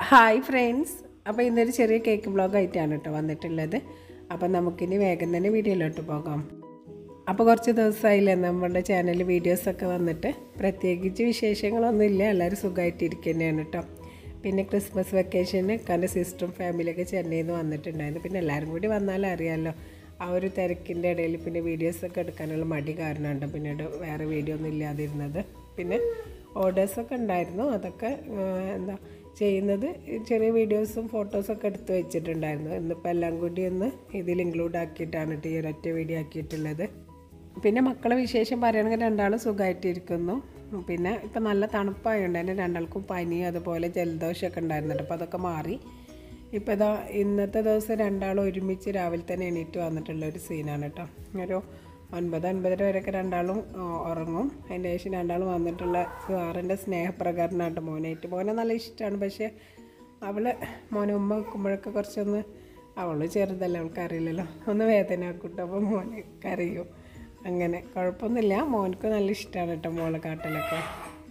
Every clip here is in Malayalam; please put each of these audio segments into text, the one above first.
ഹായ് ഫ്രണ്ട്സ് അപ്പോൾ ഇന്നൊരു ചെറിയ കേക്ക് ബ്ലോഗ് ആയിട്ടാണ് കേട്ടോ വന്നിട്ടുള്ളത് അപ്പം നമുക്കിനി വേഗം തന്നെ വീഡിയോയിലോട്ട് പോകാം അപ്പോൾ കുറച്ച് ദിവസമായില്ലേ നമ്മുടെ ചാനലിൽ വീഡിയോസൊക്കെ വന്നിട്ട് പ്രത്യേകിച്ച് വിശേഷങ്ങളൊന്നുമില്ല എല്ലാവരും സുഖമായിട്ടിരിക്കുക തന്നെയാണ് കേട്ടോ പിന്നെ ക്രിസ്മസ് വെക്കേഷന് കൻ്റെ സിസ്റ്ററും ഫാമിലിയൊക്കെ ചെന്നൈയിൽ നിന്ന് വന്നിട്ടുണ്ടായിരുന്നു പിന്നെ എല്ലാവരും കൂടി വന്നാലും അറിയാമല്ലോ ആ ഒരു തിരക്കിൻ്റെ ഇടയിൽ പിന്നെ വീഡിയോസൊക്കെ എടുക്കാനുള്ള മടി കാരണമുണ്ട് പിന്നീട് വേറെ വീഡിയോ ഒന്നും ഇല്ലാതിരുന്നത് പിന്നെ ഓർഡേഴ്സൊക്കെ ഉണ്ടായിരുന്നു അതൊക്കെ ആ, എന്താ ചെയ്യുന്നത് ചെറിയ വീഡിയോസും ഫോട്ടോസൊക്കെ എടുത്ത് വെച്ചിട്ടുണ്ടായിരുന്നു ഇന്നിപ്പോൾ എല്ലാം കൂടി ഒന്ന് ഇതിൽ ഇൻക്ലൂഡ് ആക്കിയിട്ടാണ് കേട്ടോ ഈ ഒരൊറ്റ വീഡിയോ ആക്കിയിട്ടുള്ളത് പിന്നെ മക്കളെ വിശേഷം പറയുകയാണെങ്കിൽ രണ്ടാളും സുഖമായിട്ടിരിക്കുന്നു പിന്നെ ഇപ്പം നല്ല തണുപ്പായതുകൊണ്ട് തന്നെ രണ്ടാൾക്കും പനി അതുപോലെ ജലദോഷമൊക്കെ ഉണ്ടായിരുന്നുണ്ട് അപ്പോൾ അതൊക്കെ മാറി ഇപ്പോൾ ഇതാ ഇന്നത്തെ ദിവസം രണ്ടാളും ഒരുമിച്ച് രാവിലെ തന്നെ എണീറ്റ് വന്നിട്ടുള്ള ഒരു സീനാണ് കേട്ടോ ഒരു ഒൻപത് ഒൻപതര വരെയൊക്കെ രണ്ടാളും ആ, ഉറങ്ങും അതിൻ്റെ ശേഷം രണ്ടാളും വന്നിട്ടുള്ള സാറിൻ്റെ സ്നേഹപ്രകാരനായിട്ട് മോനായിട്ട് മോനെ നല്ല ഇഷ്ടമാണ് പക്ഷേ അവൾ മോനെ ഉമ്മ വെക്കുമ്പോഴൊക്കെ കുറച്ചൊന്ന് അവൾ ചെറുതല്ല അവൾക്ക് അറിയില്ലല്ലോ ഒന്ന് വേദന ആക്കൂട്ടോ അപ്പോൾ മോന് കരയും അങ്ങനെ കുഴപ്പമൊന്നുമില്ല മോനക്ക് നല്ല ഇഷ്ടമാണ് കേട്ടോ മോളെ കാട്ടലൊക്കെ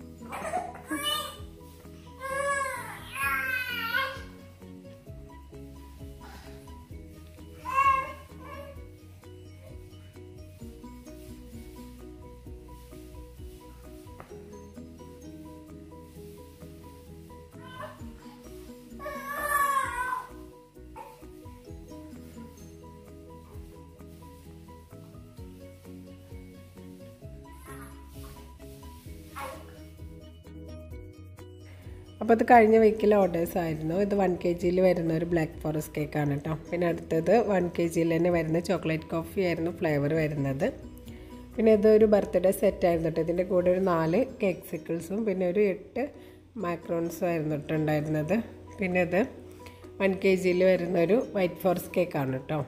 അപ്പോൾ ഇത് കഴിഞ്ഞ വീക്കിലെ ഓർഡേഴ്സ് ആയിരുന്നു ഇത് വൺ കെ ജിയിൽ വരുന്ന ഒരു ബ്ലാക്ക് ഫോറസ്റ്റ് കേക്കാണ് കേട്ടോ പിന്നെ അടുത്തത് വൺ കെ ജിയിൽ തന്നെ വരുന്ന ചോക്ലേറ്റ് കോഫി ആയിരുന്നു ഫ്ലേവർ വരുന്നത് പിന്നെ ഇതൊരു ബർത്ത്ഡേ സെറ്റ് ആയിരുന്നു കേട്ടോ ഇതിൻ്റെ കൂടെ ഒരു നാല് കേക്ക് സിക്കിൾസും പിന്നെ ഒരു എട്ട് മാക്രോൺസും ആയിരുന്നു കേട്ടോ ഉണ്ടായിരുന്നത് പിന്നെ ഇത് വൺ കെ ജിയിൽ വരുന്ന ഒരു വൈറ്റ് ഫോറസ്റ്റ് കേക്കാണ് കേട്ടോ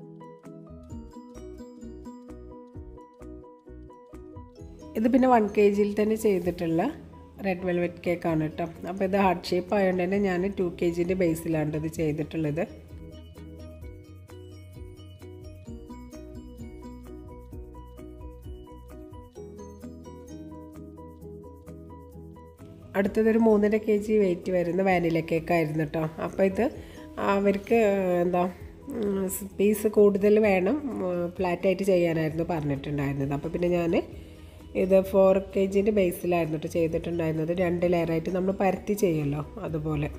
ഇത് പിന്നെ വൺ കെ ജിയിൽ തന്നെ ചെയ്തിട്ടുള്ള റെഡ് വെൽവെറ്റ് കേക്കാണ് കേട്ടോ അപ്പോൾ ഇത് ഹാർട്ട് ഷേപ്പ് ആയതുകൊണ്ട് തന്നെ ഞാൻ ടു കെ ജിൻ്റെ ബേസിലാണ് ഇത് ചെയ്തിട്ടുള്ളത് അടുത്തതൊരു മൂന്നര കെ ജി വെയിറ്റ് വരുന്ന വാനില കേക്കായിരുന്നു കേട്ടോ അപ്പോൾ ഇത് അവർക്ക് എന്താ പീസ് കൂടുതൽ വേണം ഫ്ലാറ്റായിട്ട് ചെയ്യാനായിരുന്നു പറഞ്ഞിട്ടുണ്ടായിരുന്നത് അപ്പോൾ പിന്നെ ഞാൻ ഇത് ഫോർ കെ ജിൻ്റെ ബേസിലായിരുന്നു കേട്ടോ ചെയ്തിട്ടുണ്ടായിരുന്നത് രണ്ട് ലെയറായിട്ട് നമ്മൾ പരത്തി ചെയ്യുമല്ലോ അതുപോലെ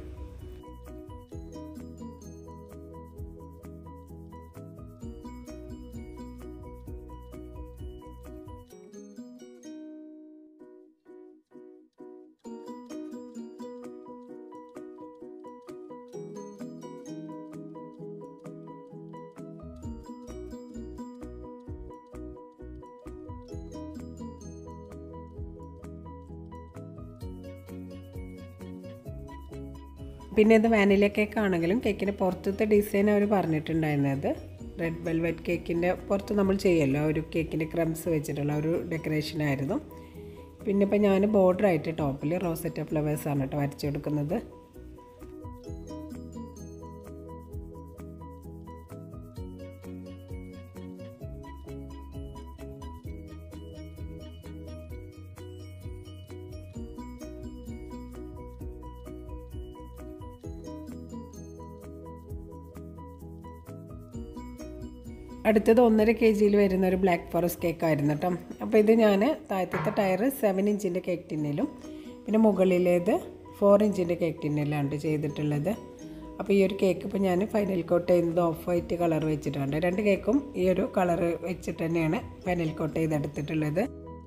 പിന്നെ ഇത് വാനില കേക്ക് ആണെങ്കിലും കേക്കിൻ്റെ പുറത്തത്തെ ഡിസൈൻ അവർ പറഞ്ഞിട്ടുണ്ടായിരുന്നത് റെഡ് വെൽവെറ്റ് കേക്കിൻ്റെ പുറത്ത് നമ്മൾ ചെയ്യുമല്ലോ ഒരു കേക്കിൻ്റെ ക്രംസ് വെച്ചിട്ടുള്ള ഒരു ഡെക്കറേഷൻ ആയിരുന്നു പിന്നെ ഇപ്പോൾ ഞാൻ ബോർഡർ ആയിട്ട് ടോപ്പിൽ റോസറ്റ ഫ്ലവേഴ്സാണ് കേട്ടോ വരച്ചു കൊടുക്കുന്നത് അടുത്തത് ഒന്നര കെ ജിയിൽ വരുന്ന ഒരു ബ്ലാക്ക് ഫോറസ്റ്റ് കേക്ക് ആയിരുന്നു കേട്ടോ അപ്പോൾ ഇത് ഞാൻ താഴത്തെ ടയർ സെവൻ ഇഞ്ചിൻ്റെ കേക്ക് ടിന്നിലും പിന്നെ മുകളിലേത് ഫോർ ഇഞ്ചിൻ്റെ കേക്ക് ടിന്നിലാണ് ചെയ്തിട്ടുള്ളത് അപ്പോൾ ഈ ഒരു കേക്ക് ഇപ്പോൾ ഞാൻ ഫൈനൽ കോട്ട് ചെയ്യുന്നത് ഓഫ് വൈറ്റ് കളർ വെച്ചിട്ടുണ്ട് രണ്ട് കേക്കും ഈ ഒരു കളർ വെച്ചിട്ട് തന്നെയാണ് ഫൈനൽ കോട്ട് ചെയ്തെടുത്തിട്ടുള്ളത്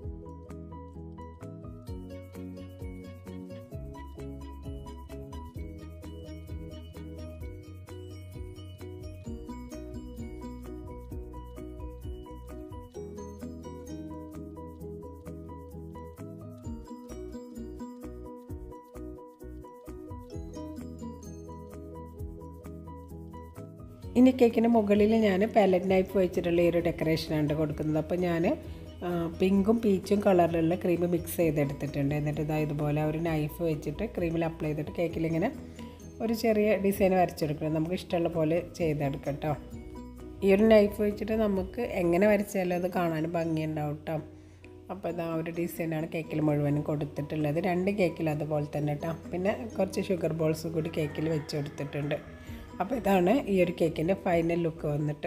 ഇനി കേക്കിന് മുകളിൽ ഞാൻ പാലറ്റ് നൈഫ് വെച്ചിട്ടുള്ള ഈ ഒരു ഡെക്കറേഷനാണ് കൊടുക്കുന്നത് അപ്പോൾ ഞാൻ പിങ്കും പീച്ചും കളറിലുള്ള ക്രീം മിക്സ് ചെയ്തെടുത്തിട്ടുണ്ട് എന്നിട്ട് ഇതാ ഇതുപോലെ ഒരു നൈഫ് വെച്ചിട്ട് ക്രീമിൽ അപ്ലൈ ചെയ്തിട്ട് കേക്കിലിങ്ങനെ ഒരു ചെറിയ ഡിസൈൻ വരച്ചെടുക്കണം നമുക്ക് ഇഷ്ടമുള്ള പോലെ ചെയ്തെടുക്കാം കേട്ടോ ഈ ഒരു നൈഫ് വെച്ചിട്ട് നമുക്ക് എങ്ങനെ വരച്ചാലും അത് കാണാൻ ഭംഗിയുണ്ടാവും കേട്ടോ അപ്പോൾ ഇതാ ഒരു ഡിസൈനാണ് കേക്കിൽ മുഴുവനും കൊടുത്തിട്ടുള്ളത് രണ്ട് കേക്കിൽ അതുപോലെ തന്നെ കേട്ടോ പിന്നെ കുറച്ച് ഷുഗർ ബോൾസ് കൂടി കേക്കിൽ വെച്ച് കൊടുത്തിട്ടുണ്ട് അപ്പോൾ ഇതാണ് ഈ ഒരു കേക്കിൻ്റെ ഫൈനൽ ലുക്ക് വന്നിട്ട്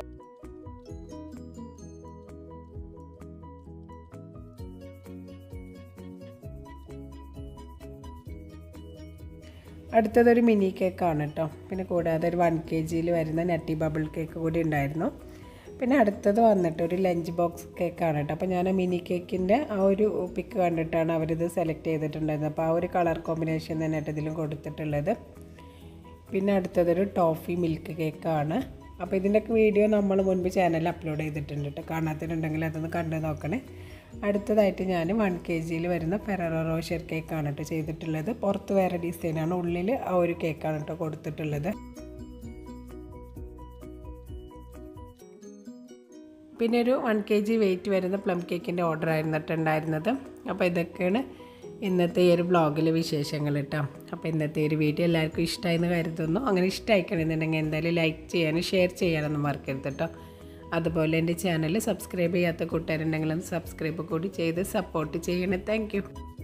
അടുത്തതൊരു മിനി കേക്കാണ് കേട്ടോ പിന്നെ കൂടാതെ ഒരു വൺ കെ ജിയിൽ വരുന്ന നട്ടി ബബിൾ കേക്ക് കൂടി ഉണ്ടായിരുന്നു പിന്നെ അടുത്തത് വന്നിട്ട് ഒരു ലഞ്ച് ബോക്സ് കേക്കാണ് കേട്ടോ അപ്പോൾ ഞാൻ മിനി കേക്കിൻ്റെ ആ ഒരു പിക്ക് കണ്ടിട്ടാണ് അവരിത് സെലക്ട് ചെയ്തിട്ടുണ്ടായിരുന്നത് അപ്പോൾ ആ ഒരു കളർ കോമ്പിനേഷൻ തന്നെ ഇതിലും കൊടുത്തിട്ടുള്ളത് പിന്നെ അടുത്തതൊരു ടോഫി മിൽക്ക് കേക്കാണ് അപ്പോൾ ഇതിൻ്റെയൊക്കെ വീഡിയോ നമ്മൾ മുൻപ് ചാനലിൽ അപ്ലോഡ് ചെയ്തിട്ടുണ്ട് കേട്ടോ കാണാത്തിട്ടുണ്ടെങ്കിൽ അതൊന്ന് കണ്ടു നോക്കണേ അടുത്തതായിട്ട് ഞാൻ വൺ കെ ജിയിൽ വരുന്ന പെററോ റോഷർ കേക്കാണ് കേട്ടോ ചെയ്തിട്ടുള്ളത് പുറത്ത് വേറെ ഡിസൈനാണ് ഉള്ളിൽ ആ ഒരു കേക്കാണ് കേട്ടോ കൊടുത്തിട്ടുള്ളത് പിന്നെ ഒരു വൺ കെ ജി വെയിറ്റ് വരുന്ന പ്ലം കേക്കിൻ്റെ ഓർഡർ ആയിരുന്നിട്ടുണ്ടായിരുന്നത് അപ്പോൾ ഇതൊക്കെയാണ് ഇന്നത്തെ ഈ ഒരു ബ്ലോഗിലെ വിശേഷങ്ങൾ കേട്ടോ അപ്പോൾ ഇന്നത്തെ ഒരു വീഡിയോ എല്ലാവർക്കും ഇഷ്ടമായെന്ന് കരുതുന്നു അങ്ങനെ ഇഷ്ടമായിക്കണമെന്നുണ്ടെങ്കിൽ എന്തായാലും ലൈക്ക് ചെയ്യാനും ഷെയർ ചെയ്യാനൊന്നും മറക്കരുത് കേട്ടോ അതുപോലെ എൻ്റെ ചാനൽ സബ്സ്ക്രൈബ് ചെയ്യാത്ത കൂട്ടുകാരുണ്ടെങ്കിൽ ഒന്ന് സബ്സ്ക്രൈബ് കൂടി ചെയ്ത് സപ്പോർട്ട് ചെയ്യണേ താങ്ക്